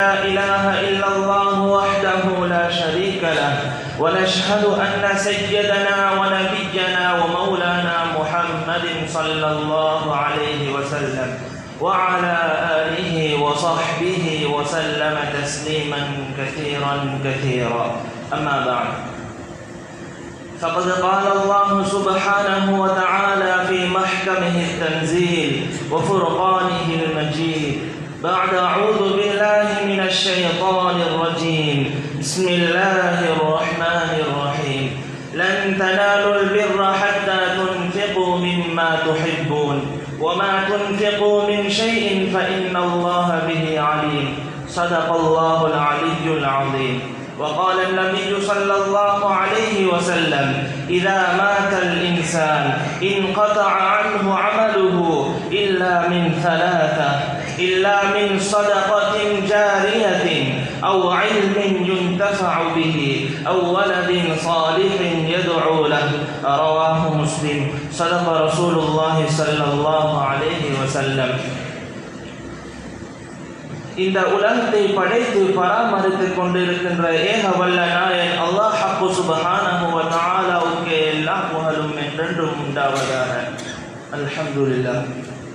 لا إله إلا الله وحده لا شريك له ونشهد أن سيدنا ونبينا ومولانا محمد صلى الله عليه وسلم وعلى آله وصحبه وسلم تسليما كثيرا كثيرا أما بعد فقد قال الله سبحانه وتعالى في محكمه التنزيل وفرقانه المجيد بعد أعوذ بالله من الشيطان الرجيم بسم الله الرحمن الرحيم لن تنالوا البر حتى تنفقوا مما تحبون وما تنفقوا من شيء فإن الله به عليم صدق الله العلي العظيم وقال النبي صلى الله عليه وسلم إذا مات الإنسان انقطع عنه عمله إلا من ثلاثة إلا من صدقة جارية أو علم ينتفع به أو ولد صالح يدعو له رواه مسلم صدق رسول الله صلى الله عليه وسلم இந்த உலகத்தை படைத்து பராமரித்துக் கொண்டிருக்கின்ற ஏக வல்ல நாயன் அல்லாஹ் ஹக்கு சுபஹானஹு வ தஆலாவுக்கு எல்லா புகழும் என்றென்றும் உண்டாவதாக அல்ஹம்துலில்லாஹ்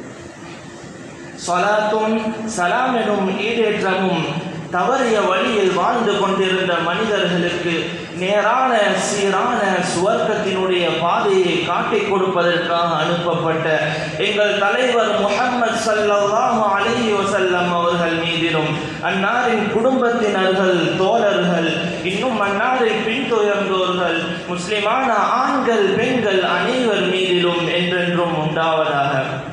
ஸலாத்தும் சலாம் எனும் ஈடேற்றமும் தவறிய வழியில் வாழ்ந்து கொண்டிருந்த மனிதர்களுக்கு நேரான சீரான சுவர்க்கத்தினுடைய பாதையை காட்டிக் கொடுப்பதற்காக அனுப்பப்பட்ட எங்கள் தலைவர் முகமது சல்லாஹு அலஹி வசல்லம் அவர்கள் மீதிலும் அன்னாரின் குடும்பத்தினர்கள் தோழர்கள் இன்னும் அன்னாரை பின்தொடர்ந்தோர்கள் முஸ்லிமான ஆண்கள் பெண்கள் அனைவர் மீதிலும் என்றென்றும் உண்டாவதாக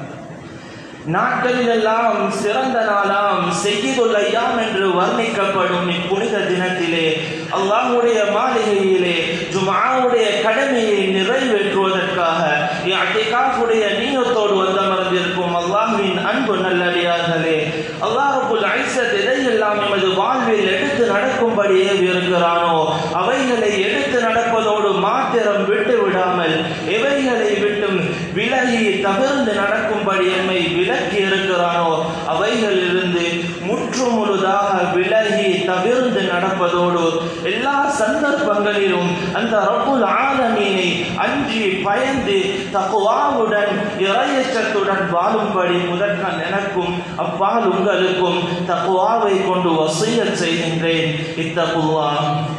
நாட்களிலெல்லாம் சிறந்த நாளாம் செய்யுதுல் ஐயாம் என்று வர்ணிக்கப்படும் இப்புனித தினத்திலே அல்லாஹுடைய மாளிகையிலே ஜுமாவுடைய கடமையை நிறைவேற்றுவதற்காக அட்டிகாஃபுடைய நீயத்தோடு வந்தமர்ந்திருக்கும் அல்லாஹுவின் அன்பு நல்லடியார்களே அல்லாஹுல் ஐசத் எதையெல்லாம் எமது வாழ்வில் எடுத்து நடக்கும்படியே இருக்கிறானோ அவைகளை எடுத்து நடப்பதோடு மாத்திரம் விட்டு விடாமல் எவைகளை விட்டும் விலகி தவிர்ந்து நடக்கும்படி எம்மை விலக்கி இருக்கிறானோ அவைகளிலிருந்து முற்று முழுதாக விலகி தவிர்ந்து நடப்பதோடு எல்லா சந்தர்ப்பங்களிலும் அந்த ரப்புல் ஆலமீனை அஞ்சி பயந்து தகுவாவுடன் இறையச்சத்துடன் வாழும்படி முதற்கண் எனக்கும் அப்பால் உங்களுக்கும் தகுவாவை கொண்டு வசியல் செய்கின்றேன் இத்தகுவா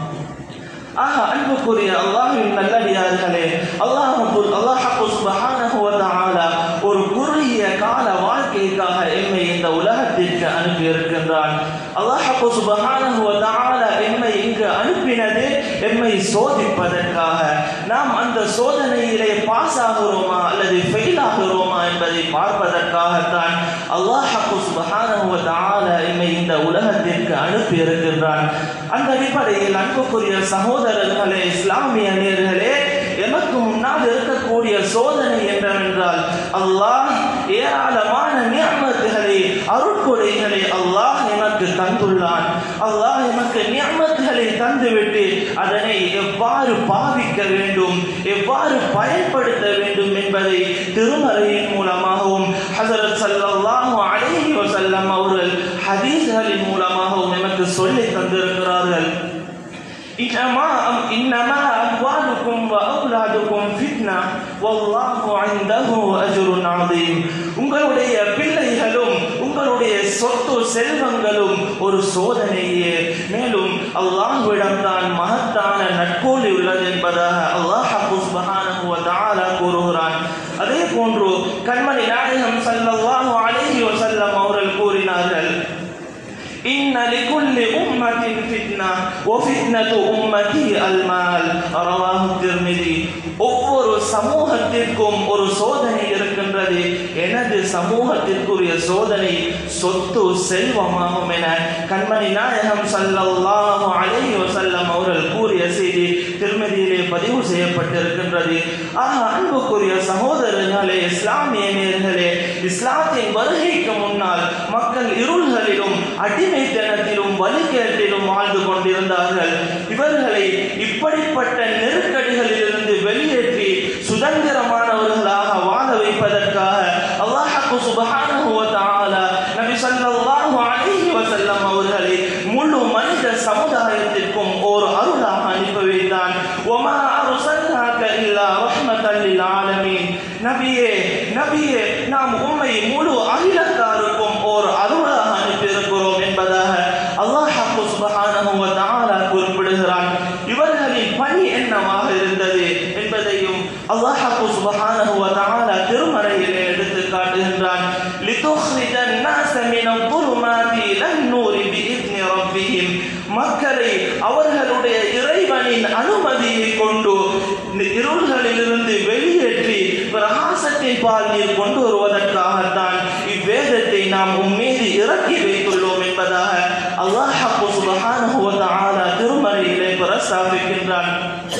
ஆக அன்புக்குரிய அல்லாஹின் நல்லடியார்களே அல்லாஹ் அல்லாஹ் சுபஹானஹு வ தஆலா ஒரு குறுகிய கால வாழ்க்கைக்காக எம்மை இந்த உலகத்திற்கு அனுப்பி இருக்கின்றான் அல்லாஹ் சுபஹானஹு வ தஆலா எம்மை இங்கு அனுப்பினது எம்மை சோதிப்பதற்காக நாம் அந்த சோதனையிலே பாஸ் ஆகிறோமா அல்லது ஃபெயில் ஆகிறோமா என்பதை பார்ப்பதற்காகத்தான் அல்லாஹ் சுபஹானஹு வ தஆலா எம்மை இந்த உலகத்திற்கு அனுப்பி இருக்கின்றான் அந்த அடிப்படையில் அன்புக்குரிய சகோதரர்களே இஸ்லாமிய நேர்களே எமக்கு முன்னால் இருக்கக்கூடிய சோதனை என்னவென்றால் அல்லாஹ் ஏராளமான நியமத்துகளை அருட்கொடைகளை அல்லாஹ் எமக்கு தந்துள்ளான் அல்லாஹ் எமக்கு நியமத்துகளை தந்துவிட்டு அதனை எவ்வாறு பாவிக்க வேண்டும் எவ்வாறு பயன்படுத்த வேண்டும் என்பதை திருமறையின் மூலமாகவும் ஹசரத் சல்லாஹூ அலைஹி வசல்லம் அவர்கள் ஹதீஸ்களின் மூலமாகவும் எமக்கு சொல்லி தந்திருக்கிறார்கள் إنما إنما أموالكم وأولادكم فتنة والله عنده أجر عظيم உங்களுடைய பிள்ளைகளும் உங்களுடைய சொத்து செல்வங்களும் ஒரு சோதனையே மேலும் அல்லாஹ்விடம் தான் மகத்தான நட்போலி உள்ளது என்பதாக அல்லாஹ் சுப்ஹானஹு வ தஆலா கூறுகிறான் அதே போன்று கண்மணி நாயகம் ஸல்லல்லாஹு அலைஹி வஸல்லம் அவர்கள் கூறினார்கள் إن لكل أمة فتنة وفتنة أمتي المال رواه الترمذي ஒவ்வொரு சமூகத்திற்கும் ஒரு சோதனை இருக்கின்றது எனது சமூகத்திற்குரிய சோதனை சொத்து செல்வமாகும் என கண்மணி நாயகம் சல்லல்லாஹு அலைஹி வஸல்லம் அவர்கள் கூறிய செய்தி திருமதியிலே பதிவு செய்யப்பட்டிருக்கின்றது ஆக அன்புக்குரிய சகோதரர்களே இஸ்லாமிய நேர்களே இஸ்லாத்தின் வருகைக்கு முன்னால் மக்கள் இருள்களிலும் அடிமைத்தனத்திலும் வழிகேட்டிலும் வாழ்ந்து கொண்டிருந்தார்கள் இவர்களை இப்படிப்பட்ட நெருக்கடிகளிலிருந்து வெளியேற்றி சுதந்திரமானவர்களாக வாழ வைப்பதற்காக அல்லாஹ் சுபஹானஹு வ தஆலா நபி ஸல்லல்லாஹு அலைஹி வஸல்லம் வஸல்லம் அவர்களை முழு மனித சமுதாயத்திற்கும் ஒரு அருளாக அனுப்பி வைத்தான் ஒமா அருசல்லாக இல்லா ரஹ்மத்தல் லில் ஆலமீன் நபியே நபியே நாம் உம்மை முழு அகிலத்தாருக்கும் ஒரு அருளாக அனுப்பியிருக்கிறோம் என்பதாக அல்லாஹ் சுப்ஹானஹு வ தஆலா குறிப்பிடுகிறான் இவர்களின் பணி என்னவாக இருந்தது என்பதையும் அல்லாஹ் சுப்ஹானஹு வ தஆலா திருமறையிலே எடுத்து காட்டுகின்றான் லிதுஹ்ரிஜன் நாஸ மினல் ظُلُمَاتِ إِلَى النُّورِ بِإِذْنِ رَبِّهِمْ மக்களை அவர்களுடைய இறைவனின் அனுமதியை கொண்டு இந்த இருள்களிலிருந்து வெளியேற்றி பிரகாசத்தின் பால் நீர் கொண்டு வருவதற்காகத்தான் இவ்வேதத்தை நாம் உம்மீது இறக்கி வைத்துள்ளோம் என்பதாக அல்லாஹ் சுப்ஹானஹு வ தஆலா திருமறையிலே பிரஸ்தாபிக்கின்றான்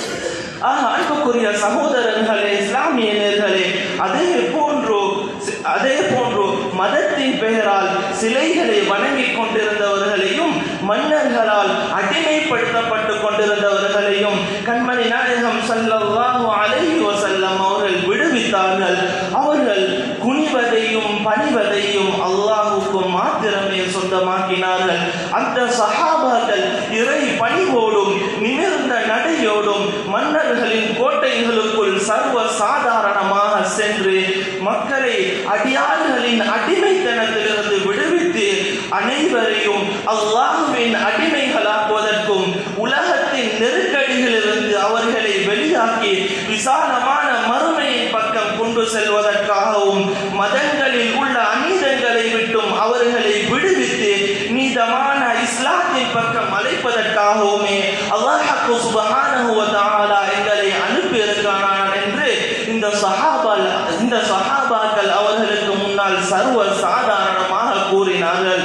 ஆக அன்புக்குரிய சகோதரர்களே இஸ்லாமியர்களே அதே போன்று அதே போன்று மதத்தின் பெயரால் சிலைகளை வணங்கிக் கொண்டிருந்தவர்களையும் மன்னர்களால் அடிமைப்படுத்தப்பட்டு கொண்டிருந்தவர்களையும் கண்மணி நாயகம் ஸல்லல்லாஹு அலைஹி வஸல்லம் அவர்கள் விடுவித்தார்கள் அவர்கள் குனிவதையும் பணிவதையும் அல்லாஹுக்கு மாத்திரமே சொந்தமாக்கினார்கள் அந்த சஹாபாக்கள் இறை பணிவோடும் நிமிர்ந்த நடையோடும் மன்னர்களின் கோட்டைகளுக்குள் சர்வ சாதாரணமாக சென்று மக்களை அடியார்களின் அடிமைத்தனத்திலிருந்து விடுவித்து அனைவரையும் அல்லாஹுவின் அடிமைகளாக்குவதற்கும் உலகத்தின் நெருக்கடிகளிலிருந்து அவர்களை வெளியாக்கி விசாலமான மறுமையின் பக்கம் கொண்டு செல்வதற்காகவும் மதங்களில் உள்ள அநீதங்களை விட்டும் அவர்களை விடுவித்து நீதமான இஸ்லாத்தின் பக்கம் அழைப்பதற்காகவுமே அல்லாஹு சுபஹானஹு வ தஆலா எங்களை அனுப்பி இருக்கிறான் என்று இந்த சஹாபால் இந்த சஹாபாக்கள் அவர்களுக்கு முன்னால் சர்வ சாதாரணமாக கூறினார்கள்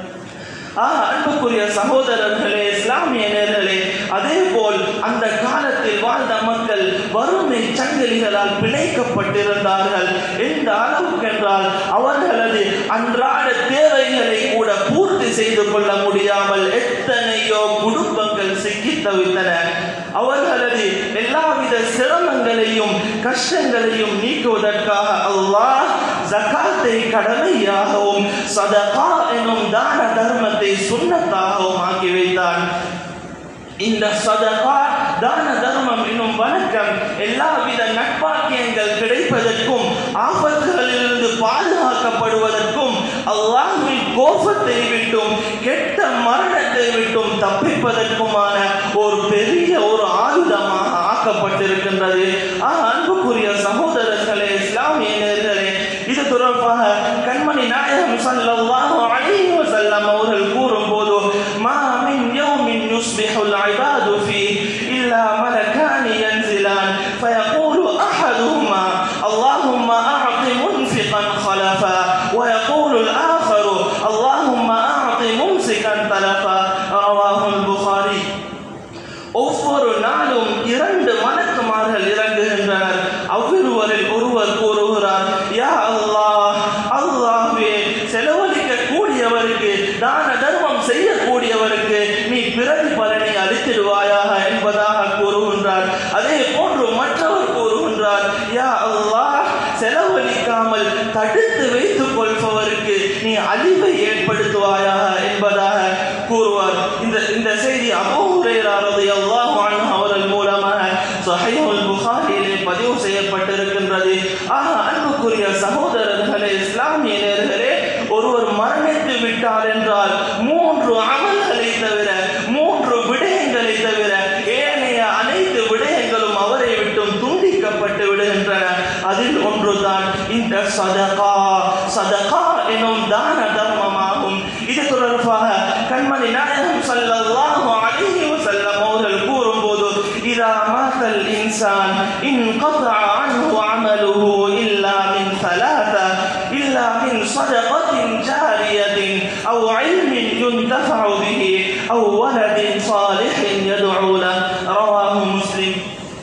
ஆக அன்புக்குரிய சகோதரர்களே இஸ்லாமிய நேர்களே அதே போல் அந்த காலத்தில் வாழ்ந்த மக்கள் வறுமை சங்கிலிகளால் பிணைக்கப்பட்டிருந்தார்கள் எந்த அளவுக்கு என்றால் அவர்களது அன்றாட தேவைகளை கூட பூர்த்தி செய்து கொள்ள முடியாமல் எத்தனையோ குடும்பங்கள் சிக்கி தவித்தன அவர்களது எல்லாவித சிரமங்களையும் கஷ்டங்களையும் நீக்குவதற்காக அல்லாஹ் ஜகாத்தை கடமையாகவும் சதகா எனும் தான தர்மத்தை சுண்ணத்தாகவும் ஆக்கி வைத்தான் இந்த சதகா தான தர்மம் என்னும் வணக்கம் எல்லாவித நட்பாக்கியங்கள் கிடைப்பதற்கும் ஆபத்துகளிலிருந்து பாதுகாக்கப்படுவதற்கும் அல்லாஹ்வின் கோபத்தை விட்டும் கெட்ட மரணத்தை விட்டும் தப்பிப்பதற்குமான ஒரு பெரிய ஒரு ஆயுதமாக ஆக்கப்பட்டிருக்கின்றது ஆக அன்புக்குரிய சகோதரர்களே இஸ்லாமிய நேர்களே இது தொடர்பாக கண்மணி நாயகம் ஸல்லல்லாஹு அலைஹி வஸல்லம் அவர்கள் கூறும்போது மா மின் யௌமின் யுஸ்பிஹு العباد فيه إلا ملكان ينزلان فيقول أحدهما اللهم أعط منفقا خلفا ويقول الآخر اللهم أعط ممسكا تلفا رواه البخاري ஒவ்வொரு நாளும் இரண்டு மலக்குமார்கள் இறங்குகின்றனர் அவ்விருவரில் ஒருவர் கூறுகிறார் யா அல்லாஹ் அல்லாஹ்வே செலவழிக்க கூடியவருக்கு தான தர்மம் செய்யக்கூடியவருக்கு நீ பிரதிபலனை அளித்திடுவாயாக என்பதாக கூறுகின்றார் அதே போன்று மற்றவர் கூறுகின்றார் யா அல்லாஹ் செலவழிக்காமல் தடுத்து வைத்துக் கொள்பவருக்கு நீ அழிவை ஏற்படுத்துவாயாக என்பதாக கூறுவார் இந்த இந்த செய்தி அபூ ஹுரைரா ரலியல்லாஹு அன்ஹு அவர்கள் மூலமாக சஹீஹுல் புகாரியிலே பதிவு செய்யப்பட்டிருக்கின்றது ஆக அன்புக்குரிய சகோதரர்களே இஸ்லாமிய நேர்களே ஒருவர் மரணித்து விட்டார் என்றால் மூன்று அமல்களை தவிர மூன்று விடயங்களை தவிர ஏனைய அனைத்து விடயங்களும் அவரை விட்டும் துண்டிக்கப்பட்டு விடுகின்றன அதில் ஒன்றுதான் இந்த சதகா சதகா எனும் தான தர்மமாகும் இது தொடர்பாக கண்மணி நாயகம் ஸல்லல்லாஹு அலைஹி வஸல்லம் அவர்கள் கூறும்போது இதா மாத்தல் இன்சான் انقطع عنه عمله إلا من ثلاثة إلا من صدقة جارية أو علم ينتفع به أو ولد صالح يدعو له رواه مسلم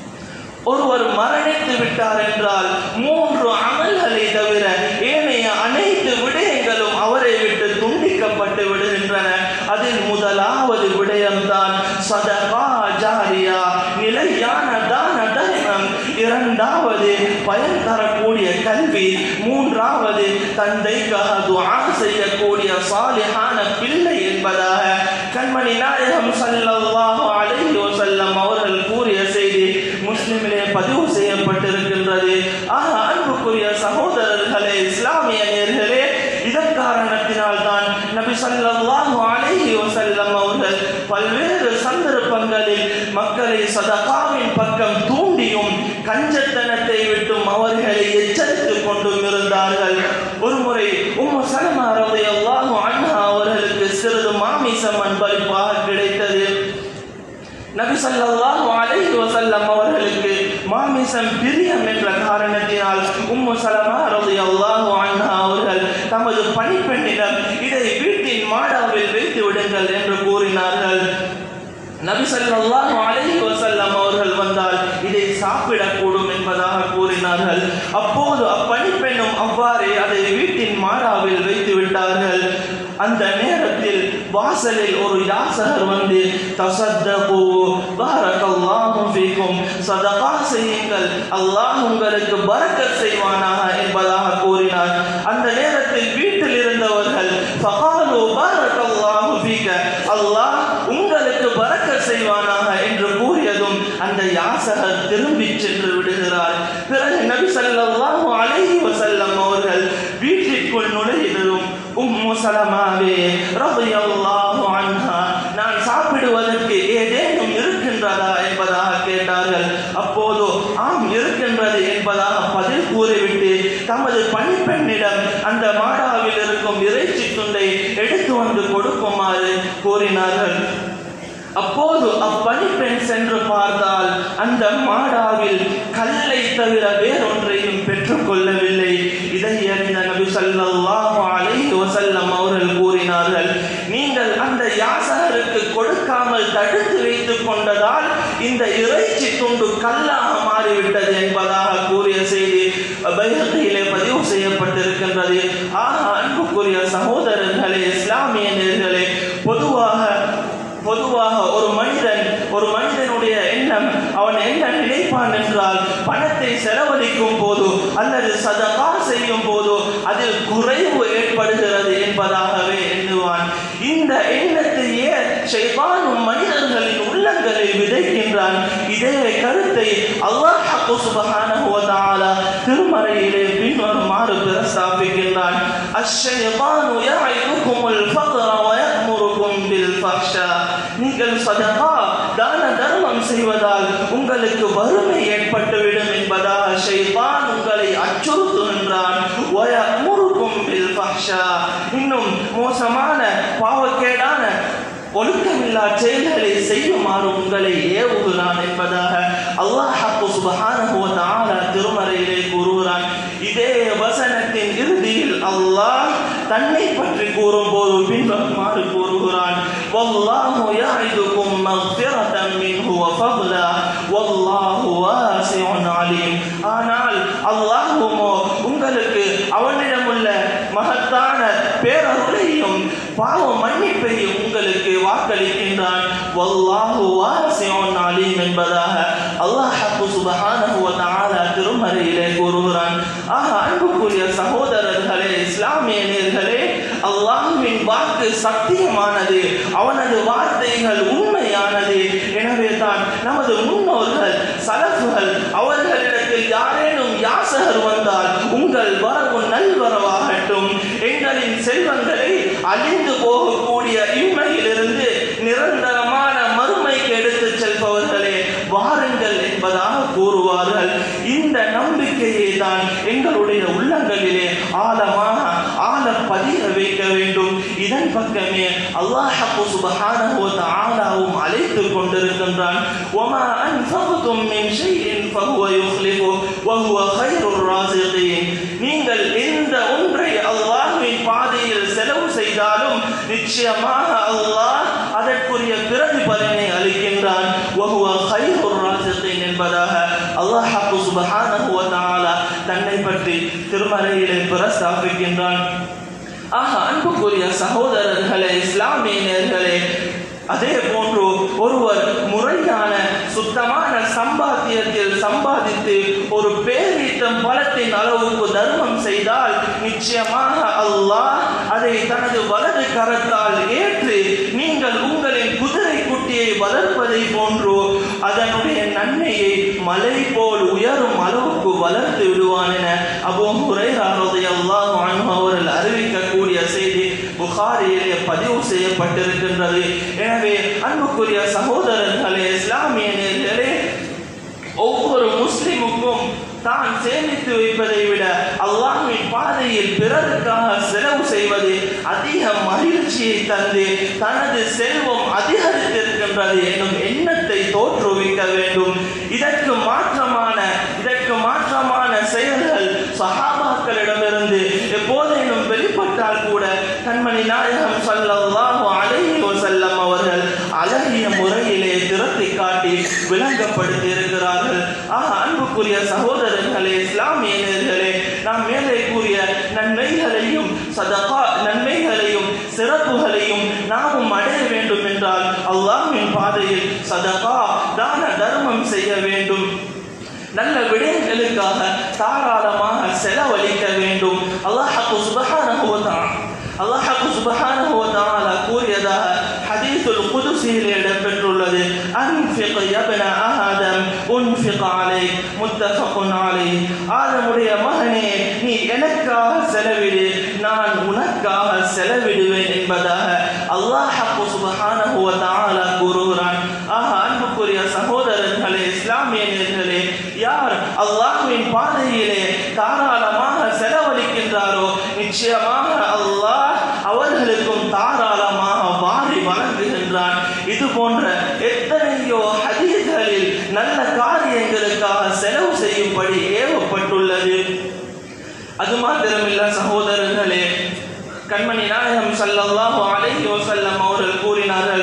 ஒருவர் மரணித்து விட்டார் என்றால் மூன்று அமல்களை தவிர ஏனைய அனைத்து விடயங்களும் அவரை விட்டு துண்டிக்கப்பட்டு விடுகின்றன அதில் முதலாவது விடயம்தான் சதகா ஜாரியா நிலையான தான தர்மம் இரண்டாவது பயன் தரக்கூடிய கல்வி மூன்றாவது தந்தைக்காக துஆ செய்யக்கூடிய சாலிஹான பிள்ளை என்பதாக கண்மணி நாயகம் ஸல்லல்லாஹு அலைஹி வஸல்லம் அவர்கள் கூறிய செய்தி முஸ்லிமிலே பதிவு செய்யப்பட்டிருக்கின்றது ஆக அன்புக்குரிய சகோதரர்களே இஸ்லாமிய நேர்களே இதன் காரணத்தினால் தான் நபி ஸல்லல்லாஹு அலைஹி வஸல்லம் அவர்கள் பல்வேறு சந்தர்ப்பங்களில் மக்களை சதகாவின் பக்கம் தூண்டியும் கஞ்சத்தனத்தை விட்டும் அவர்களை எச்சரித்துக் கொண்டும் இருந்தார்கள் ஒருமுறை உம்மு சலமா ரலியல்லாஹு அன்ஹா அவர்களுக்கு சிறிது மாமிசம் அன்பளிப்பாக கிடைத்தது நபி ஸல்லல்லாஹு அலைஹி வஸல்லம் அவர்களுக்கு மாமிசம் பிரியம் என்ற காரணத்தினால் உம்மு சலமா ரலியல்லாஹு அன்ஹா அவர்கள் தமது பணிப்பெண்ணிடம் இதை வீட்டின் மாடாவில் வைத்து விடுங்கள் என்று கூறினார்கள் நபி ஸல்லல்லாஹு அலைஹி வஸல்லம் அவர்கள் வந்தால் இதை சாப்பிடக்கூடும் என்பதாக கூறினார்கள் அப்போது அப்பணிப்பெண்ணும் அவ்வாறே அதை வீட்டின் மாடாவில் வைத்து விட்டார்கள் அந்த நேரத்தில் வாசலில் ஒரு யாசகர் வந்து தசத்தகு பாரக்கல்லாஹு ஃபீக்கும் சதகா செய்யுங்கள் அல்லாஹ் உங்களுக்கு பரக்கத் செய்வானாக என்பதாக கூறினார் அந்த நேரத்தில் வீட்டில் இருந்தவர்கள் ஃபகாலு பாரக்கல்லாஹு ஃபீக அல்லாஹ் உங்களுக்கு பரக்கத் செய்வானாக என்று கூறியதும் அந்த யாசகர் திரும்பி சென்று விடுகிறார் பிறகு நபி ஸல்லல்லாஹு அலைஹி வஸல்லம் அவர்கள் வீட்டிற்குள் நுழைந்ததும் உம்மு சலமாவே ரலியல்லாஹு அன்ஹா நான் சாப்பிடுவதற்கு ஏதேனும் இருக்கின்றதா என்பதாக கேட்டார்கள் அப்போது ஆம் இருக்கின்றது என்பதாக பதில் கூறிவிட்டு தமது பணிப்பெண்ணிடம் அந்த மாடாவில் இருக்கும் இறைச்சி துண்டை எடுத்து வந்து கொடுக்குமாறு கூறினார்கள் அப்போது அப்பணிப்பெண் சென்று பார்த்தால் அந்த மாடாவில் கல்லை தவிர வேறொன்றையும் பெற்றுக்கொள்ளவில்லை இதை அறிந்த நபி ஸல்லல்லாஹு அலைஹி வஸல்லம் அவர்கள் கூறினார்கள் நீங்கள் அந்த யாசகருக்கு கொடுக்காமல் தடுத்து வைத்துக் கொண்டதால் இந்த இறைச்சி துண்டு கல்லாக மாறிவிட்டது என்பதாக கூறிய செய்தி பைஹத்தியிலே பதிவு செய்யப்பட்டிருக்கின்றது ஆக அன்புக்குரிய சகோதரர்களே இஸ்லாமிய நேர்களே பொதுவாக பொதுவாக ஒரு மனிதன் ஒரு மனிதனுடைய எண்ணம் அவன் என்ன நினைப்பான் என்றால் பணத்தை செலவழிக்கும் போது அல்லது சதகா செய்யும் போது அதில் குறைவு ஏற்படுகிறது என்பதாகவே எண்ணுவான் இந்த எண்ணத்தையே ஷைத்தானும் மனிதர்களின் உள்ளங்களில் விதைக்கின்றான் இதே கருத்தை அல்லாஹ் சுபஹானஹு வ தஆலா திருமறையிலே பின்வருமாறு பிரஸ்தாபிக்கின்றான் அஷ்ஷைத்தானு யஇதுகுமுல் ஃபக்ர வ யஅமுருகும் பில் ஃபஹ்ஷா நீங்கள் சதகா தான தர்மம் செய்வதால் உங்களுக்கு வறுமை ஏற்பட்டுவிடும் என்பதாக ஷைத்தான் உங்களை அச்சுறுத்துகின்றான் வயமுருக்கும் பில் ஃபஹ்ஷா இன்னும் மோசமான பாவக்கேடான ஒழுக்கமில்லா செயல்களை செய்யுமாறு உங்களை ஏவுகிறான் என்பதாக அல்லாஹ் சுபஹானஹு வ தஆலா திருமறையிலே கூறுகிறான் இதே வசனத்தின் இறுதியில் அல்லாஹ் தன்னை பற்றி கூறும்போது பின்வருமாறு கூறுகிறான் வல்லாஹு யா'iதுக்கும் மக்ஃபிரதன் மின்ஹு வ ஃபضلا வல்லாஹு வாசிஉன் அலீம் ஆனால் அல்லாஹ்வுமோ உங்களுக்கு அவனிடமுள்ள மகத்தான பேரருளையும் பாவ மன்னிப்பையும் உங்களுக்கு வாக்களிக்கின்றான் வல்லாஹு வாசிஉன் அலீம் என்பதாக அல்லாஹ் சுப்ஹானஹு வ தஆலா திருமறையிலே கூறுகிறான் ஆக அன்புக்குரிய சகோதரர்களே இஸ்லாமிய நேர்களே அல்லாஹ்வின் வாக்கு சத்தியமானது அவனது வார்த்தைகள் உண்மையானது எனவே தான் நமது முன்னோர்கள் சலஃபுகள் அவர்களிடத்தில் யாரேனும் யாசகர் வந்தால் உங்கள் வரவு நல்வரவாகட்டும் எங்களின் செல்வங்களை அழிந்து போகக்கூடிய இம்மையிலிருந்து நிரந்தரமான மறுமைக்கு எடுத்துச் செல்பவர்களே வாருங்கள் என்பதாக கூறுவார்கள் இந்த நம்பிக்கையை தான் எங்களுடைய உள்ளங்களிலே ஆழமாக ஆழ பதிய வைக்க வேண்டும் இதன் பக்கமே அல்லாஹ் சுபஹானஹு வ தஆலாவும் அழைத்துக் கொண்டிருக்கின்றான் வமா அன்ஃபக்தும் மின் ஷைஇன் ஃபஹுவ யுக்லிஃபு வ ஹுவ கைருர் ராஸிகீன் நீங்கள் எந்த ஒன்றை அல்லாஹ்வின் பாதையில் செலவு செய்தாலும் நிச்சயமாக அல்லாஹ் அதற்குரிய பிரதிபலனை அளிக்கின்றான் வ ஹுவ கைருர் ராஸிகீன் என்பதாக அல்லாஹ் சுபஹானஹு வ தஆலா தன்னை பற்றி திருமறையிலே பிரஸ்தாபிக்கின்றான் ஆக அன்புக்குரிய சகோதரர்களே இஸ்லாமியர்களே அதே போன்று ஒருவர் முறையான சுத்தமான சம்பாத்தியத்தில் சம்பாதித்து ஒரு பேரீட்டம் பலத்தின் அளவுக்கு தர்மம் செய்தால் நிச்சயமாக அல்லாஹ் அதை தனது வலது கரத்தால் ஏற்று நீங்கள் உங்களின் வளர்வதை போன்று அதனுடைய நன்மையை மலை போல் உயரும் அளவுக்கு வளர்த்து விடுவான் என அபூ ஹுரைரா ரலியல்லாஹு அன்ஹு அவர்கள் அறிவிக்கக்கூடிய செய்தி புகாரியிலே பதிவு செய்யப்பட்டிருக்கின்றது எனவே அன்புக்குரிய சகோதரர்களே இஸ்லாமிய நேர்களே ஒவ்வொரு முஸ்லிமுக்கும் தான் சேமித்து வைப்பதை விட அல்லாஹ்வின் பாதையில் பிறருக்காக செலவு செய்வது அதிக மகிழ்ச்சியை தந்து தனது செல்வம் அதிகரித்திருக்கின்றது என்னும் எண்ணத்தை தோற்றுவிக்க வேண்டும் இதற்கு மாற்றமான இதற்கு மாற்றமான செயல்கள் சஹாபாக்களிடமிருந்து எப்போதேனும் வெளிப்பட்டால் கூட கண்மணி நாயகம் ஸல்லல்லாஹு அலைஹி வஸல்லம் அவர்கள் அழகிய முறையிலே திறத்தி காட்டி விளங்கப்படுத்தி இருக்கிறார்கள் ஆக அன்புக்குரிய சகோதரர்களே இஸ்லாமியர்களே நாம் மேலே கூறிய நன்மைகளையும் சதகா நன்மைகளையும் சிறப்புகளையும் நாமும் அடைய வேண்டும் என்றால் அல்லாஹ்வின் பாதையில் சதகா தான தர்மம் செய்ய வேண்டும் நல்ல விடயங்களுக்காக தாராளமாக செலவழிக்க வேண்டும் அல்லாஹ் சுபஹானஹு வ தஆலா அல்லாஹ் சுபஹானஹு வ தஆலா கூறியதாக ஹதீஸுல் குதுஸியில் இடம்பெற்றுள்ளது அன்ஃபிக் யப்ன ஆதம் உன்ஃபிக் அலைக் முத்தஃபகுன் அலைஹ் ஆதமுடைய மகனே நீ எனக்காக செலவிடு நான் உனக்காக செலவிடுவேன் என்பதாக அல்லாஹ் சுபஹானஹு வ தஆலா கூறுகிறான் ஆக அன்புக்குரிய சகோதரர்களே இஸ்லாமியர்களே யார் அல்லாஹ்வின் பாதையிலே தாராளமாக செலவழிக்கின்றாரோ நிச்சயமாக அல்லாஹ் அவர்களுக்கும் தாராளமாக வாரி வழங்குகின்றான் இது போன்ற எத்தனையோ ஹதீஸ்களில் நல்ல காரியங்களுக்காக செலவு செய்யும்படி ஏவப்பட்டுள்ளது அது மாத்திரமில்ல சகோதரர்களே கண்மணி நாயகம் ஸல்லல்லாஹு அலைஹி வஸல்லம் அவர்கள் கூறினார்கள்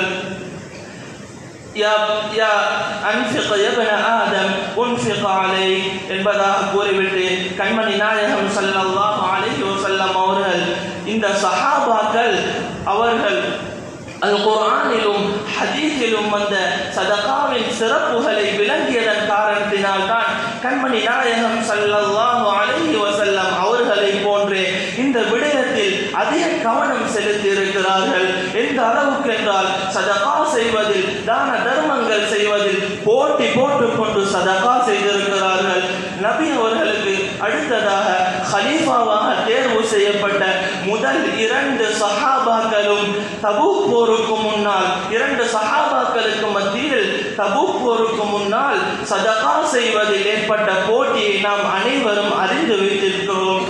யா யா அன்ஃபிக் யப்ன ஆதம் உன்ஃபிக் அலைக் என்பதாக கூறிவிட்டு கண்மணி நாயகம் ஸல்லல்லாஹு அலைஹி வஸல்லம் அவர்கள் இந்த சஹாபாக்கள் அவர்கள் அல் குர்ஆனிலும் ஹதீஸிலும் வந்த சதகாவின் சிறப்புகளை விளங்கியதன் காரணத்தினால் தான் கண்மணி நாயகம் ஸல்லல்லாஹு அலைஹி வஸல்லம் அவர்களை போன்றே இந்த விடயத்தில் அதிக கவனம் செலுத்தி இருக்கிறார்கள் எந்த அளவுக்கு என்றால் சதகா செய்வதில் தான தர்மங்கள் செய்வதில் போட்டி போட்டுக்கொண்டு சதகா செய்திருக்கிறார்கள் நபி அவர்களுக்கு அடுத்ததாக ஹலீஃபாவாக தேர்வு செய்யப்பட்ட முதல் இரண்டு சஹாபாக்களும் தபூக் போருக்கு முன்னால் இரண்டு சஹாபாக்களுக்கு மத்தியில் தபூக் போருக்கு முன்னால் சதகா செய்வதில் ஏற்பட்ட போட்டியை நாம் அனைவரும் அறிந்து வைத்திருக்கிறோம்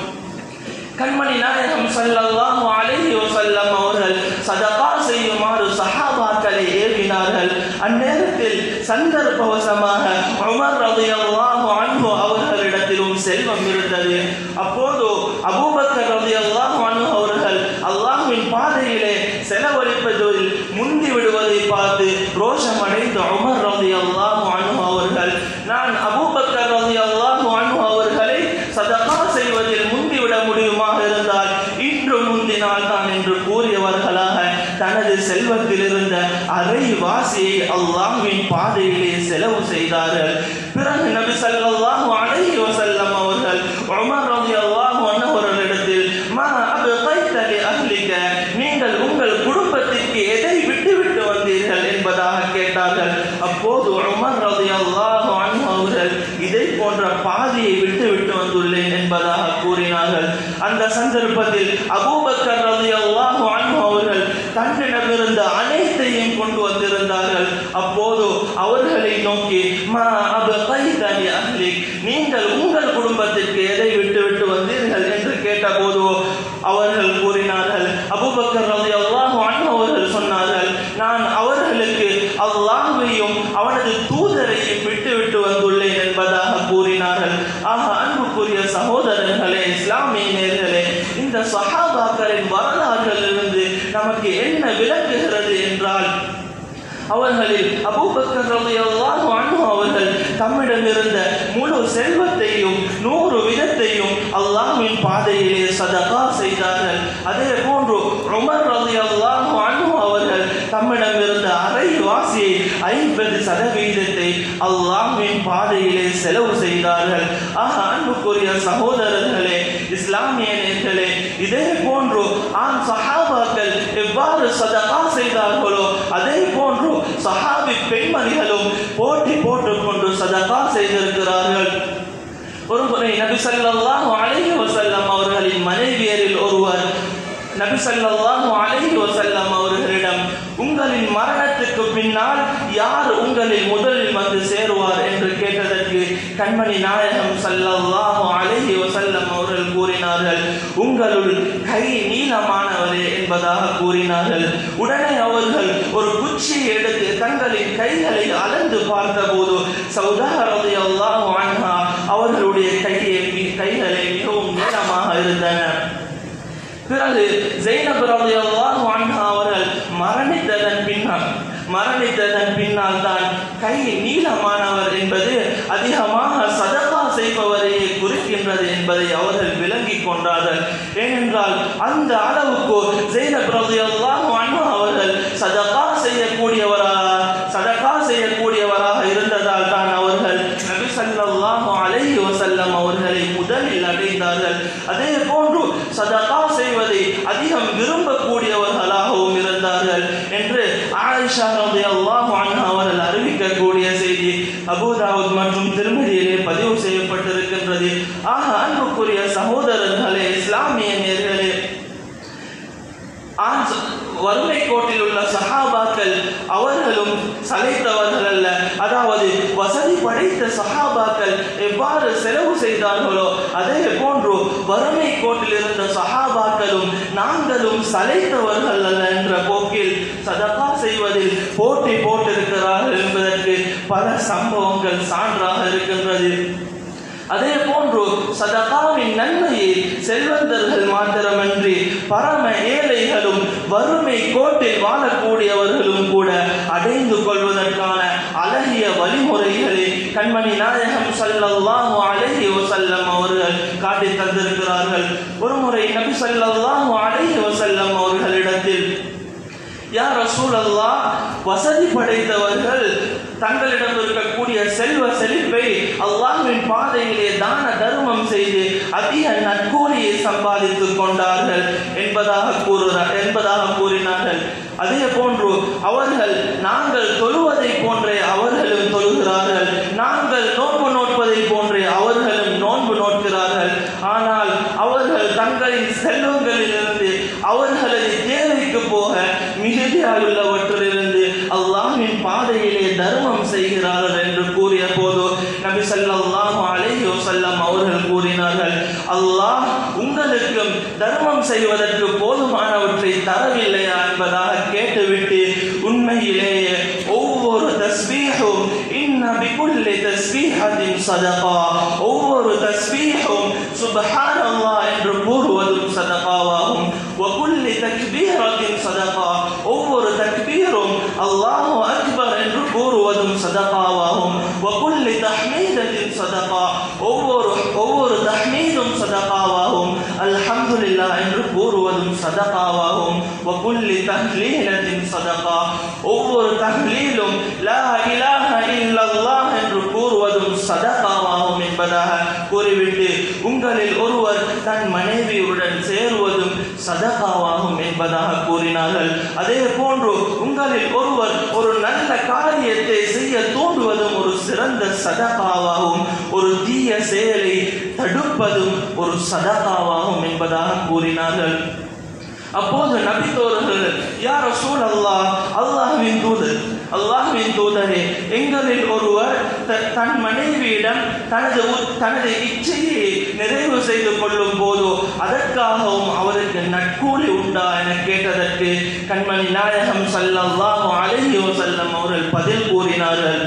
கண்மணி நாயகம் ஸல்லல்லாஹு அலைஹி வஸல்லம் அவர்கள் சதகா செய்யுமாறு சஹாபாக்களை ஏவினார்கள் அந்நேரத்தில் சந்தர்ப்பவசமாக உமர் ரலியல்லாஹு அன்ஹு அவர்களிடத்திலும் செல்வம் இருந்தது அப்போது அபூபக்கர் ரலியல்லாஹு அன்ஹு அவர்கள் அல்லாஹ்வின் பாதையிலே செலவழிப்பதில் முந்தி விடுவதை பார்த்து ரோஷம் அடைந்த உமர் ரலியல்லாஹு அன்ஹு அவர்கள் நான் அபூபக்கர் ரலியல்லாஹு அன்ஹு அவர்களை சதகா செய்வதில் முந்திவிட முடியுமாக இருந்தால் இன்று முந்தினால் தான் என்று கூறியவர்களாக தனது செல்வத்தில் இருந்த அரை வாசியை அல்லாஹ்வின் பாதையிலே செலவு செய்தார்கள் பிறகு நபி ஸல்லல்லாஹு அலைஹி வஸல்லம் அவர்கள் உமர் ரலியல்லாஹு அன்ஹு அவர்களிடத்தில் மா அப்கைத லி அஹ்லிக நீங்கள் உங்கள் குடும்பத்திற்கு எதை விட்டு விட்டு வந்தீர்கள் என்பதாக கேட்டார்கள் அப்போது உமர் ரலியல்லாஹு அன்ஹு அவர்கள் இதை போன்ற பாதியை விட்டு விட்டு வந்துள்ளேன் என்பதாக கூறினார்கள் அந்த சந்தர்ப்பத்தில் அபூபக்கர் ரலியல்லாஹு அன்ஹு அவர்கள் தன்னிடமிருந்த அனைத்தையும் கொண்டு வந்திருந்தார்கள் அப்போது அவர்களை நோக்கி மா அபகைத லி அஹ்லிக் நீங்கள் உங்கள் குடும்பத்திற்கு எதை விட்டு விட்டு வந்தீர்கள் என்று கேட்டபோது அவர்கள் கூறினார்கள் அபூபக்கர் ரலியல்லாஹு அன்ஹு அவர்கள் சொன்னார்கள் நான் அவர்களுக்கு அல்லாஹ்வையும் அவனது தூதரையும் விட்டு விட்டு வந்துள்ளேன் என்பதாக கூறினார்கள் ஆக அன்புக்குரிய சகோதரர்களே இஸ்லாமிய நேர்களே இந்த சஹாபாக்களின் வரலாற்றிலிருந்து நமக்கு என்ன விளக்குகிறது என்றால் அவர்களில் அபூபக்கர் ரலியல்லாஹு அன்ஹு அவர்கள் தம்மிடம் இருந்த முழு செல்வத்தையும் நூறு விதத்தையும் அல்லாஹ்வின் பாதையிலே சதகா செய்தார்கள் அதே போன்று உமர் ரலியல்லாஹு அன்ஹு அவர்கள் தம்மிடம் இருந்த அரை வாசியை ஐம்பது சதவீதத்தை அல்லாஹ்வின் பாதையிலே செலவு செய்தார்கள் ஆக அன்புக்குரிய சகோதரர்களே இஸ்லாமிய நேர்களே இதே போன்று ஆண் சஹாபாக்கள் எவ்வாறு சதகா செய்தார்களோ அதே போன்று சஹாபி பெண்மணி பெண்மணிகளும் போட்டி போட்டுக்கொண்டு சதகா செய்திருக்கிறார்கள் ஒரு முறை நபி ஸல்லல்லாஹு அலைஹி வஸல்லம் அவர்களின் மனைவியரில் ஒருவர் நபி ஸல்லல்லாஹு அலைஹி வஸல்லம் அவர்களிடம் உங்களின் மரணத்துக்கு பின்னால் யார் உங்களில் முதலில் வந்து சேருவார் என்று கேட்டதற்கு கண்மணி நாயகம் ஸல்லல்லாஹு அலைஹி வஸல்லம் அவர்கள் கூறினார்கள் உங்களுள் கை நீளமானவரே என்பதாக கூறினார்கள் உடனே அவர்கள் ஒரு குச்சியை எடுத்து தங்களின் கைகளை அளந்து பார்த்தபோது சௌதா ரலியல்லாஹு அன்ஹா அவர்களுடைய கையை கைகளை மிகவும் நீளமாக இருந்தன பிறகு ஜெய்னப் ரலியல்லாஹு அன்ஹா அவர்கள் மரணித்ததன் பின்னால் மரணித்ததன் பின்னால் தான் கை நீளமானவர் என்பது அதிகமாக சதகா செய்பவரையே குறிக்கின்றது என்பதை அவர்கள் விளங்கிக் கொண்டார்கள் ஏனென்றால் அந்த அளவுக்கு ஜெய்னப் ரலியல்லாஹு அன்ஹா அவர்கள் சதகா செய்யக்கூடியவராக சதகா செய்யக்கூடியவராக இருந்ததால் தான் அவர்கள் நபி ஸல்லல்லாஹு அலைஹி வஸல்லம் அவர்களை முதலில் அடைந்தார்கள் அதே போன்று சதகா செய்வதை அதிகம் விரும்பக்கூடியவர்களாகவும் இருந்தார்கள் என்று ஆயிஷா ரலியல்லாஹு அன்ஹா அவர்கள் அறிவிக்கக்கூடிய செய்தி அபூதாவுத் மற்றும் திருமதியிலே பதிவு செய்யப்பட்டிருக்கின்றது ஆக அன்புக்குரிய சகோதரர்களே இஸ்லாமிய நேர்களே ஆண் ச- வறுமை கோட்டில் உள்ள சஹாபாக்கள் அவர்களும் சளைத்தவர்கள் அல்ல அதாவது வசதி படைத்த சஹாபாக்கள் எவ்வாறு செலவு செய்தார்களோ அதே போன்று வறுமை கோட்டில் இருந்த சஹாபாக்களும் நாங்களும் சளைத்தவர்கள் அல்ல என்ற போக்கில் சதகா செய்வதில் போட்டி போட்டிருக்கிறார்கள் என்பதற்கு பல சம்பவங்கள் சான்றாக இருக்கின்றது அதே போன்று சதகாவின் நன்மையை செல்வந்தர்கள் மாத்திரமன்றி பரம ஏழைகளும் வறுமை கோட்டில் வாழக்கூடியவர்களும் கூட அடைந்து கொள்வதற்கான அழகிய வழிமுறைகளை கண்மணி நாயகம் ஸல்லல்லாஹு அலைஹி வஸல்லம் அவர்கள் காட்டி தந்திருக்கிறார்கள் ஒருமுறை நபி ஸல்லல்லாஹு அலைஹி வஸல்லம் அவர்களிடத்தில் யா ரசூலல்லா வசதி படைத்தவர்கள் தங்களிடம் இருக்கக்கூடிய செல்வ செழிப்பை அல்லாஹ்வின் பாதையிலே தான தர்மம் செய்து அதிக நற்கூலியை சம்பாதித்துக் கொண்டார்கள் என்பதாக கூறுகிறார் என்பதாக கூறினார்கள் அதே போன்று அவர்கள் நாங்கள் தொழுவதை போன்றே அவர்களும் தொழுகிறார்கள் நாங்கள் நோன்பு நோட்பதை போன்றே அவர்களும் நோன்பு நோட்கிறார்கள் ஆனால் அவர்கள் தங்களின் செல்வங்களிலிருந்து அவர்களது தேவைக்கு போக மிகுதியாயுள்ளவற்றிலிருந்து அல்லாஹ்வின் பாதையிலே தர்மம் செய்கிறார்கள் என்று கூறிய போது நபி ஸல்லல்லாஹு அலைஹி வஸல்லம் அவர்கள் கூறினார்கள் அல்லாஹ் உங்களுக்கும் தர்மம் செய்வதற்கு போதுமானவற்றை தரவில்லையா என்பதாக கேட்டுவிட்டு உண்மையிலேயே ஒவ்வொரு தஸ்பீஹும் இன்ன பிகுல்லி தஸ்பீஹத்தின் சதகா ஒவ்வொரு தஸ்பீஹும் சுப்ஹானல்லாஹ் என்று கூறுவதும் சதகாவாகும் وكل تكبيرة صدقة ஒவ்வொரு தக்பீரும் அல்லாஹு அக்பர் என்று கூறுவதும் சதகாவாகும் وكل تحميدة صدقة ஒவ்வொரு ஒவ்வொரு தஹ்மீதும் சதகாவாகும் அல்ஹம்துலில்லாஹ் என்று கூறுவதும் சதகாவாகும் وكل تهليلة صدقة ஒவ்வொரு தஹ்லீலும் லா இலாஹ இல்லல்லாஹ் என்று கூறுவதும் சதகாவாகும் என்பதாக கூறிவிட்டு உங்களில் ஒருவர் தன் மனைவியுடன் சேருவதும் சதகாவாகும் என்பதாக கூறினார்கள் அதே போன்று உங்களில் ஒருவர் ஒரு நல்ல காரியத்தை செய்ய தூண்டுவதும் ஒரு சிறந்த சதகாவாகும் ஒரு தீய செயலை தடுப்பதும் ஒரு சதகாவாகும் என்பதாக கூறினார்கள் அப்போது நபித்தோர்கள் யார் ரசூல் அல்லாஹ் அல்லாஹ்வின் தூதர் அல்லாஹ்வின் தூதரே எங்களில் ஒருவர் த- தன் மனைவியிடம் தனது உ- தனது இச்சையை நிறைவு செய்து கொள்ளும் போதோ அதற்காகவும் அவருக்கு நட்கூலி உண்டா என கேட்டதற்கு கண்மணி நாயகம் ஸல்லல்லாஹு அலைஹி வஸல்லம் அவர்கள் பதில் கூறினார்கள்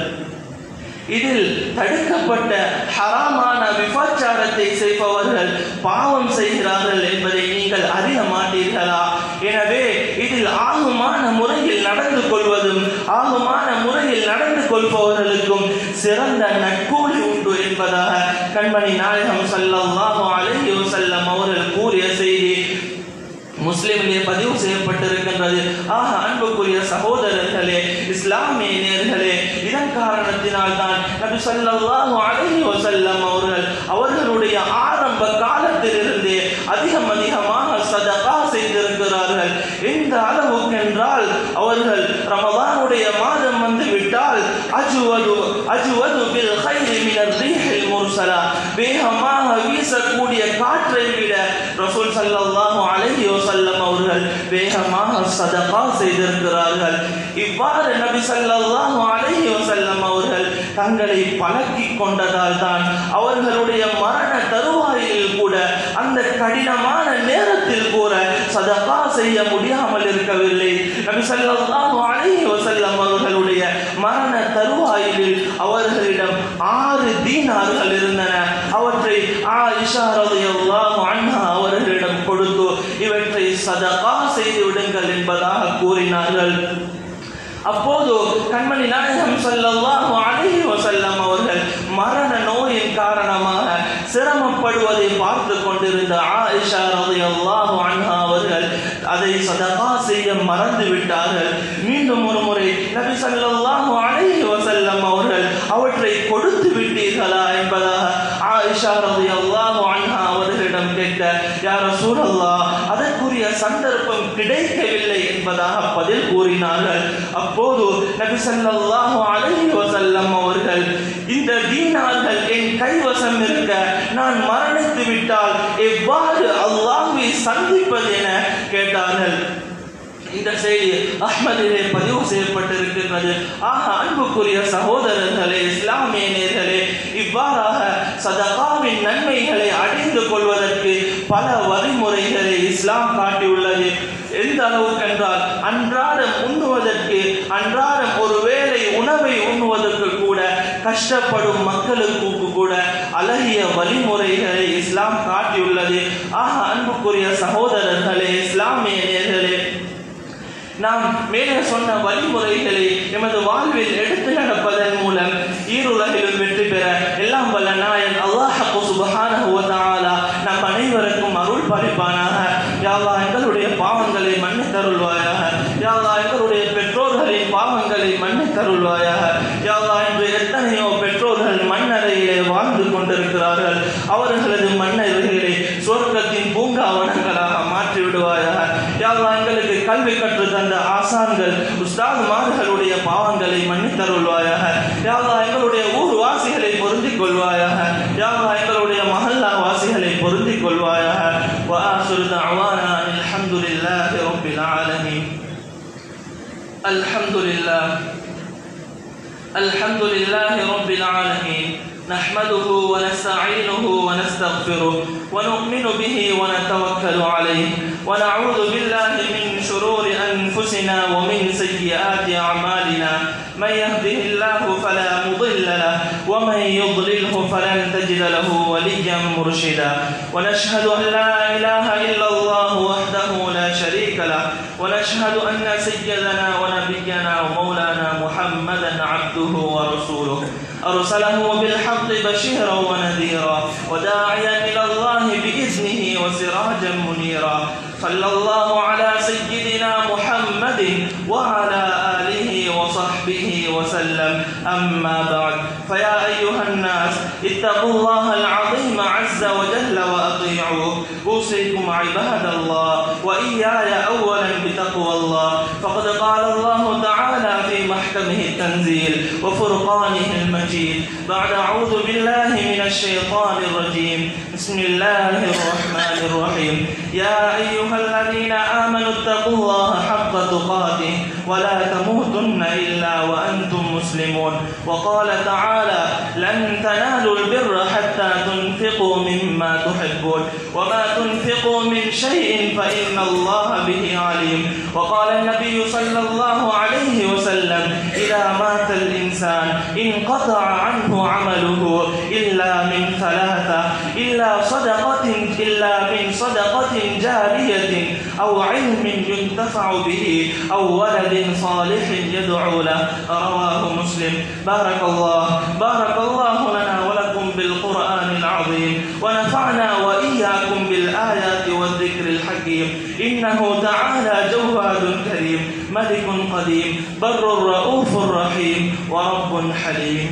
இதில் தடுக்கப்பட்ட ஹராமான விபச்சாரத்தை செய்பவர்கள் பாவம் செய்கிறார்கள் என்பதை நீங்கள் அறிய மாட்டீர்களா எனவே இதில் ஆகுமான முறையில் நடந்து கொள்வதும் ஆகுமான முறையில் நடந்து கொள்பவர்களுக்கும் சிறந்த நட்கூலி உண்டு என்பதாக கண்மணி நாயகம் ஸல்லல்லாஹு அலைஹி வஸல்லம் அவர்கள் கூறிய செய்தி முஸ்லிமிலே பதிவு செய்யப்பட்டிருக்கின்றது ஆக அன்புக்குரிய சகோதரர்களே இஸ்லாமிய நேர்களே இதன் காரணத்தினால் தான் நபி ஸல்லல்லாஹு அலைஹி வஸல்லம் அவர்கள் அவர்களுடைய ஆரம்ப காலத்திலிருந்தே அதிகம் அதிகமாக சதகா செய்திருக்கிறார்கள் எந்த அளவுக்கு என்றால் அவர்கள் ரமதானுடைய மாதம் வந்து விட்டால் அஜுவது அஜுவது பில் கைரி மினர் ரீஹில் முர்சலா வேகமாக வீசக்கூடிய காற்றை விட ரசூல் ஸல்லல்லாஹு அலைஹி வஸல்லம் அவர்கள் வேகமாக சதகா செய்திருக்கிறார்கள் இவ்வாறு நபி ஸல்லல்லாஹு அலைஹி வஸல்லம் அவர்கள் தங்களை பழக்கி கொண்டதால் தான் அவர்களுடைய மரண தருவாயில் கூட அந்த கடினமான நேரத்தில் கூட சதகா செய்ய முடியாமல் இருக்கவில்லை நபி ஸல்லல்லாஹு அலைஹி வஸல்லம் அவர்களுடைய மரண தருவாயிலில் அவர்களிடம் ஆறு தீனார்கள் இருந்தன அவற்றை ஆயிஷா ரலியல்லாஹு அன்ஹா அவர்களிடம் கொடுத்து இவற்றை சதகா செய்து விடுங்கள் என்பதாக கூறினார்கள் அப்போது கண்மணி நாயகம் ஸல்லல்லாஹு அலைஹி வஸல்லம் அவர்கள் மரண நோயின் காரணமாக சிரமப்படுவதை பார்த்து கொண்டிருந்த ஆயிஷா ரலியல்லாஹு அன்ஹா அவர்கள் அதை சதகா செய்ய மறந்து விட்டார்கள் மீண்டும் ஒரு முறை நபி ஸல்லல்லாஹு அலைஹி வஸல்லம் அவர்கள் அவற்றை கொடுத்து விட்டீர்களா என்பதாக ஆயிஷா ரலியல்லாஹு அன்ஹா அவர்களிடம் கேட்க யா ரசூலல்லாஹ் அதற்குரிய சந்தர்ப்பம் கிடைக்கவில்லை என்பதாக பதில் கூறினார்கள் அப்போது நபி ஸல்லல்லாஹு அலைஹி வஸல்லம் அவர்கள் இந்த தீனார்கள் என் கைவசம் இருக்க நான் மரணித்து விட்டால் எவ்வாறு அல்லாஹ்வை சந்திப்பது என கேட்டார்கள் இந்த செய்தி அஹ்மதிலே பதிவு செய்யப்பட்டிருக்கின்றது ஆக அன்புக்குரிய சகோதரர்களே இஸ்லாமிய நேர்களே இவ்வாறாக சதகாவின் நன்மைகளை அடைந்து கொள்வதற்கு பல வழிமுறைகளை இஸ்லாம் காட்டியுள்ளது எந்த அளவுக்கு என்றால் அன்றாடம் உண்ணுவதற்கு அன்றாடம் ஒரு வேளை உணவை உண்ணுவதற்கு கூட கஷ்டப்படும் மக்களுக்கு கூட அழகிய வழிமுறைகளை இஸ்லாம் காட்டியுள்ளது ஆக அன்புக்குரிய சகோதரர்களே இஸ்லாமிய நேர்களே நாம் மேலே சொன்ன வழிமுறைகளை எமது வாழ்வில் எடுத்து நடப்பதன் மூலம் ஈருலகிலும் வெற்றி பெற எல்லாம் வல்ல நாயன் அல்லாஹு சுபஹானஹு வ தஆலா நம் அனைவருக்கும் அருள் பாலிப்பானாக யா அல்லாஹ் எங்களுடைய பாவங்களை மன்னித் தருள்வாயாக யா அல்லாஹ் எங்களுடைய பெற்றோர்களின் பாவங்களை மன்னித் தருள்வாயாக யா அல்லாஹ் இன்று எத்தனையோ பெற்றோர்கள் மண்ணறையிலே வாழ்ந்து கொண்டிருக்கிறார்கள் அவர்களது மண்ணறைகளை சொர்க்கத்தின் பூங்காவனங்களாக மாற்றி விடுவாயாக யா அல்லாஹ் எங்களுக்கு கல்வி கற்று தந்த ஆசான்கள் உஸ்தாதுமார்களுடைய பாவங்களை மன்னித் தருள்வாயாக யா அல்லாஹ் எங்களுடைய ஊர் வாசிகளை பொருந்திக் கொள்வாயாக யா அல்லாஹ் எங்களுடைய மஹல்லா வாசிகளை பொருந்திக் கொள்வாயாக وآخر دعوانا أن الحمد لله رب العالمين الحمد لله الحمد لله رب العالمين نحمده ونستعينه ونستغفره ونؤمن به ونتوكل عليه ونعوذ بالله من شرور أنفسنا ومن سيئات أعمالنا من يهده الله فلا مضل له ومن يضلله فلن تجد له وليا مرشدا ونشهد أن لا إله إلا الله وحده لا شريك له ونشهد أن سيدنا ونبينا ومولانا محمدا عبده ورسوله أرسله بالحق بشيرا ونذيرا وداعيا إلى الله بإذنه وسراجا منيرا صلى الله على سيدنا محمد وعلى آله وصحبه وسلم أما بعد فيا أيها الناس اتقوا الله العظيم عز وجل وأطيعوه أوصيكم عباد الله وإياي أولا بتقوى الله فقد قال الله تعالى في محكمه التنزيل وفرقانه المجيد بعد أعوذ بالله من الشيطان الرجيم بسم الله الرحمن الرحيم يا أيها الذين آمنوا اتقوا الله حق تقاته ولا تموتن إلا وأنتم مسلمون وقال تعالى لن تنالوا البر حتى تنفقوا مما تحبون وما تنفقوا من شيء فإن الله به عليم وقال النبي صلى الله عليه وسلم إذا مات الإنسان انقطع عنه عمله إلا من ثلاثة إلا صدقة إلا من صدقة جارية أو علم ينتفع به أو ولد صالح يدعو له رواه مسلم بارك الله بارك الله لنا ولكم بالقرآن العظيم ونفعنا وإياكم بالآيات والذكر الحكيم إنه تعالى جواد كريم ملك قديم بر رؤوف رحيم ورب حليم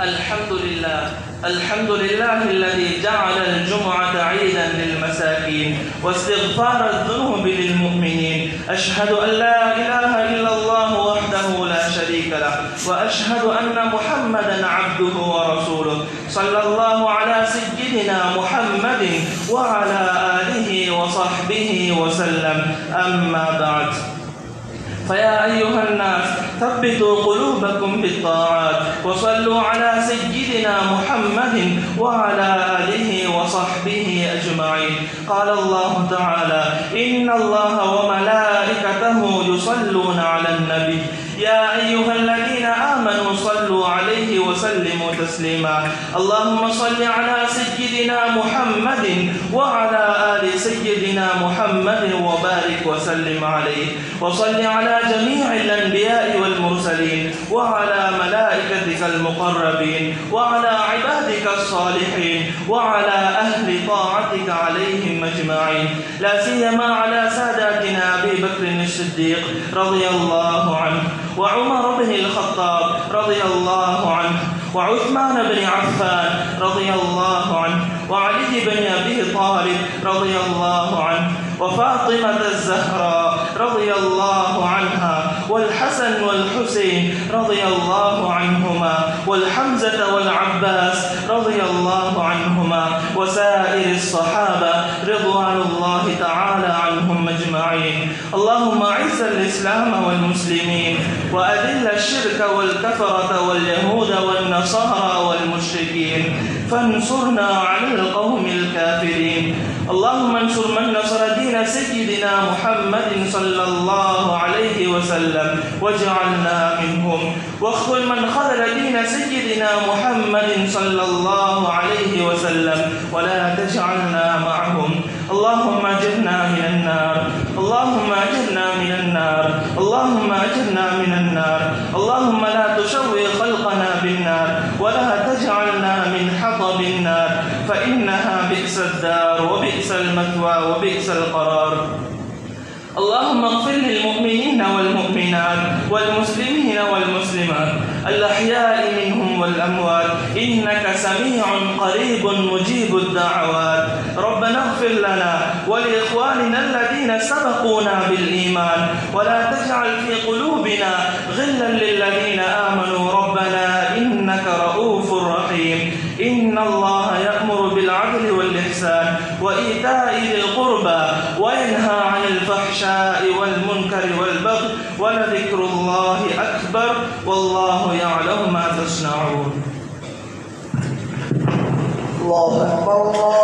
الحمد لله الحمد لله الذي جعل الجمعة عيدا للمساكين واستغفار الذنوب للمؤمنين أشهد أن لا إله إلا الله وحده لا شريك له وأشهد أن محمدا عبده ورسوله صلى الله على سيدنا محمد وعلى آله وصحبه وسلم أما بعد فيا أيها الناس ثبتوا قلوبكم بالطاعات وصلوا على سيدنا محمد وعلى آله وصحبه أجمعين قال الله تعالى إن الله وملائكته يصلون على النبي يا أيها الذين آمنوا صلوا عليه وسلموا تسليما اللهم صل على سيدنا محمد وعلى آل سيدنا محمد وبارك وسلم عليه وصل على جميع الأنبياء والمرسلين وعلى ملائكتك المقربين وعلى عبادك الصالحين وعلى أهل طاعتك عليهم أجمعين لا سيما على ساداتنا أبي بكر الصديق رضي الله عنه وعمر بن الخطاب رضي الله عنه وعثمان بن عفان رضي الله عنه وعلي بن ابي طالب رضي الله عنه وفاطمه الزهراء رضي الله عنها والحسن والحسين رضي الله عنهما والحمزه والعباس رضي الله عنهما وسائر الصحابه رضوان الله تعالى عنهم اجمعين اللهم اعز الاسلام والمسلمين واذل الشرك والكفره واليهود والنصارى والمشركين فانصرنا على القوم الكافرين اللهم انصر من نصر دين سيدنا محمد صلى الله عليه وسلم واجعلنا منهم واخذل من خذل دين سيدنا محمد صلى الله عليه وسلم ولا تجعلنا معهم اللهم اجرنا من النار اللهم اجرنا من النار اللهم اجرنا من النار اللهم لا تشوي خلقنا بالنار ولا تجعلنا من حطب النار فانها بئس الدار وبئس المثوى وبئس القرار اللهم اغفر للمؤمنين والمؤمنات والمسلمين والمسلمات الأحياء منهم والأموات إنك سميع قريب مجيب الدعوات ربنا اغفر لنا ولإخواننا الذين سبقونا بالإيمان ولا تجعل في قلوبنا غلا للذين آمنوا ربنا إنك رؤوف رحيم إن الله يأمر بالعدل والإحسان وإيتاء ذي القربى وينهى عن الفحشاء والمنكر والبغي ولذكر الله أكبر والله يعلم ما تصنعون الله أكبر الله